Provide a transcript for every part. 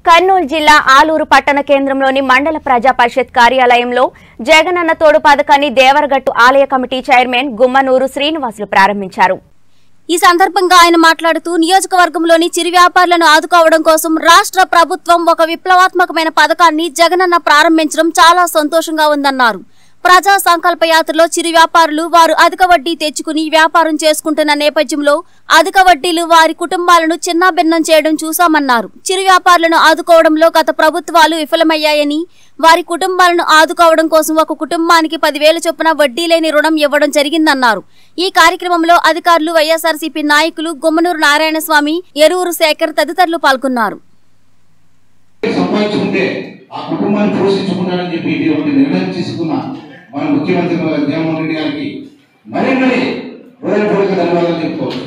కర్నూలు జిల్లా ఆలూరు పట్టణ కేంద్రంలోని మండల ప్రజా పరిషత్ కార్యాలయంలో జగనన్న తోడు పథకాన్ని దేవరగట్టు ఆలయ కమిటీ చైర్మన్ గుమ్మనూరు శ్రీనివాసులు ప్రారంభించారు ఈ సందర్భంగా ఆయన మాట్లాడుతూ నియోజకవర్గంలోని చిరు వ్యాపారులను ఆదుకోవడం కోసం రాష్ట్ర ప్రభుత్వం ఒక విప్లవాత్మకమైన పథకాన్ని జగనన్న ప్రారంభించడం చాలా సంతోషంగా ఉందన్నారు ప్రజా సంకల్ప యాత్రలో చిరు వ్యాపారులు వారు అధిక వడ్డీ తెచ్చుకుని వ్యాపారం చేసుకుంటున్న నేపథ్యంలో అధిక వడ్డీలు వారి కుటుంబాలను చిన్నాభిన్నం చేయడం చూశామన్నారు చిరు వ్యాపారులను ఆదుకోవడంలో గత ప్రభుత్వాలు విఫలమయ్యాయని వారి కుటుంబాలను ఆదుకోవడం కోసం ఒక కుటుంబానికి పదివేల చొప్పున వడ్డీ లేని రుణం ఇవ్వడం జరిగిందన్నారు ఈ కార్యక్రమంలో అధికారులు వైఎస్ఆర్సీపీ నాయకులు గుమ్మనూరు నారాయణస్వామి ఎరువురు శేఖర్ తదితరులు పాల్గొన్నారు సంపాదించుకుంటే ఆ కుటుంబాన్ని పోషించుకున్నారని చెప్పి ఇటువంటి నిర్ణయం తీసుకున్న మన ముఖ్యమంత్రి జగన్మోహన్ రెడ్డి గారికి మరీ మరీ హృదయపూర్వక ధన్యవాదాలు చెప్పుకోవచ్చు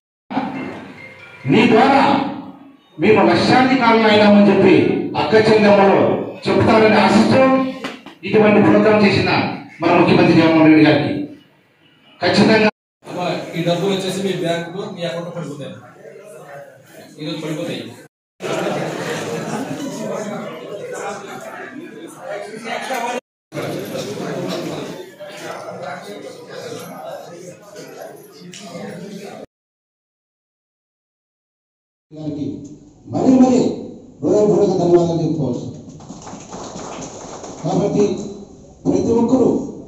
నీ ద్వారా మేము లక్షాధికారులు అయినామని చెప్పి అక్క చెల్లెమ్మలు చెప్తారని ఆశిస్తూ ఇటువంటి ప్రోగ్రాం చేసిన మన ముఖ్యమంత్రి జగన్మోహన్ రెడ్డి గారికి ఖచ్చితంగా అమ్మా, ఈ డబ్బులు వచ్చేసి మీ బ్యాంకు మీ అకౌంట్ పడిపోతాయి ఈరోజు పడిపోతాయి గారికి మరీ మరీ హృదయపూర్వక ధన్యవాదాలు చెప్పుకోవచ్చు కాబట్టి ప్రతి ఒక్కరూ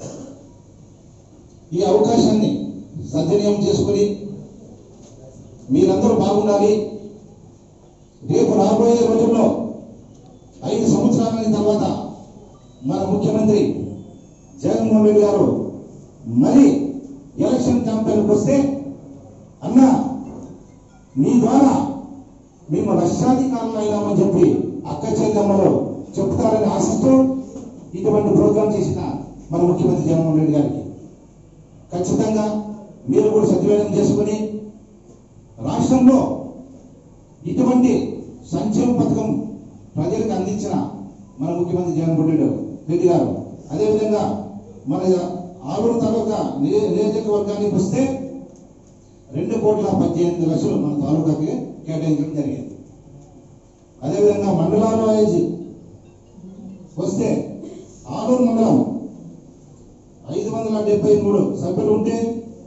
ఈ అవకాశాన్ని సద్వినియోగం చేసుకొని మీరందరూ బాగుండాలి రేపు రాబోయే రోజుల్లో ఐదు సంవత్సరాల తర్వాత మన ముఖ్యమంత్రి జగన్మోహన్ రెడ్డి గారు మరి ఎలక్షన్ క్యాంపెయిన్కి వస్తే అన్నా మీ ద్వారా మేము లక్షాధికారులు అయినామని చెప్పి అక్క చెల్లెమ్మలు చెప్తారని ఆశిస్తూ ఇటువంటి ప్రోగ్రాం చేసిన మన ముఖ్యమంత్రి జగన్మోహన్ రెడ్డి గారికి ఖచ్చితంగా మీరు కూడా సద్వినియోగం చేసుకుని రాష్ట్రంలో ఇటువంటి సంక్షేమ పథకం ప్రజలకు అందించిన మన ముఖ్యమంత్రి జగన్మోహన్ రెడ్డి రెడ్డి గారు అదేవిధంగా మన ఆలూరు తాలూకా నియో- నియోజకవర్గానికి వస్తే రెండు కోట్ల పద్దెనిమిది లక్షలు మన తాలూకాకి కేటాయించడం జరిగింది అదేవిధంగా మండలాల వైజ్ వస్తే ఆలూరు మండలం ఐదు వందల డెబ్బై మూడు సభ్యులు ఉంటే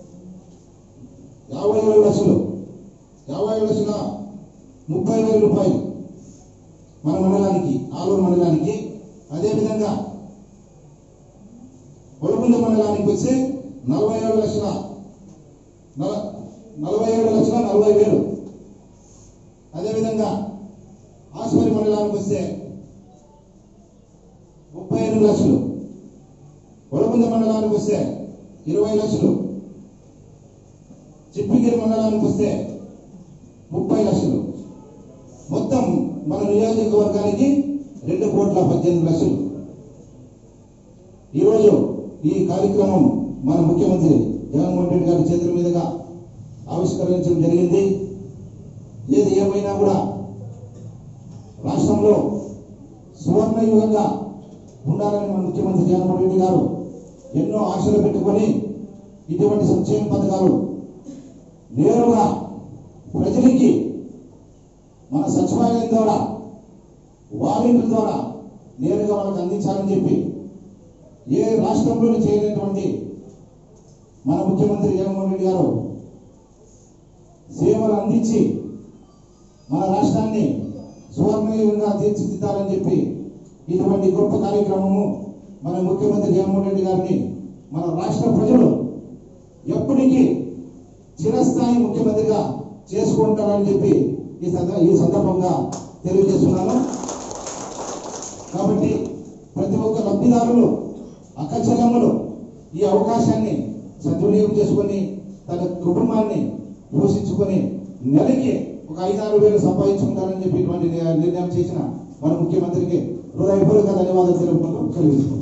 యాభై ఏడు లక్షలు యాభై ఏడు లక్షల ముప్పై వేల రూపాయలు మన మండలానికి ఆలూరు మండలానికి అదేవిధంగా ఒలగుంద మండలానికి వస్తే నలభై ఏడు లక్షల నల- నలభై ఏడు లక్షల నలభై వేలు అదేవిధంగా ఆస్పరి మండలానికి వస్తే ముప్పై ఎనిమిది లక్షలు ఒలగుంద మండలానికి వస్తే ఇరవై లక్షలు చిప్పిగిరి మండలానికి వస్తే ముప్పై లక్షలు మొత్తం మన నియోజకవర్గానికి రెండు కోట్ల పద్దెనిమిది లక్షలు ఈరోజు ఈ కార్యక్రమం మన ముఖ్యమంత్రి జగన్మోహన్ రెడ్డి గారి చేతుల మీదుగా ఆవిష్కరించడం జరిగింది ఏది ఏమైనా కూడా రాష్ట్రంలో సువర్ణ యుగంగా ఉండాలని మన ముఖ్యమంత్రి జగన్మోహన్ రెడ్డి గారు ఎన్నో ఆశలు పెట్టుకొని ఇటువంటి సంక్షేమ పథకాలు నేరుగా ప్రజలకి మన సచివాలయం ద్వారా వాలంటీర్ ద్వారా నేరుగా వాళ్ళకి అందించాలని చెప్పి ఏ రాష్ట్రంలోనూ చేయనటువంటి మన ముఖ్యమంత్రి జగన్మోహన్ రెడ్డి గారు సేవలు అందించి మన రాష్ట్రాన్ని సువర్ణయుగంగా తీర్చిదిద్దాలని చెప్పి ఇటువంటి గొప్ప కార్యక్రమము మన ముఖ్యమంత్రి జగన్మోహన్ రెడ్డి గారిని మన రాష్ట్ర ప్రజలు ఎప్పటికీ చిరస్థాయి ముఖ్యమంత్రిగా చేసుకుంటారని చెప్పి ఈ సంద- ఈ సందర్భంగా తెలియజేస్తున్నాను కాబట్టి ప్రతి ఒక్క లబ్ధిదారులు అక్కచెల్లెమ్మలు ఈ అవకాశాన్ని సద్వినియోగం చేసుకొని తన కుటుంబాన్ని పోషించుకొని నెలకి ఒక ఐదారు వేలు సంపాదించుకుంటారని చెప్పి ఇటువంటి నిర్ణయం చేసిన మన ముఖ్యమంత్రికి హృదయపూర్వక ధన్యవాదాలు తెలుపుకుంటూ సెలవు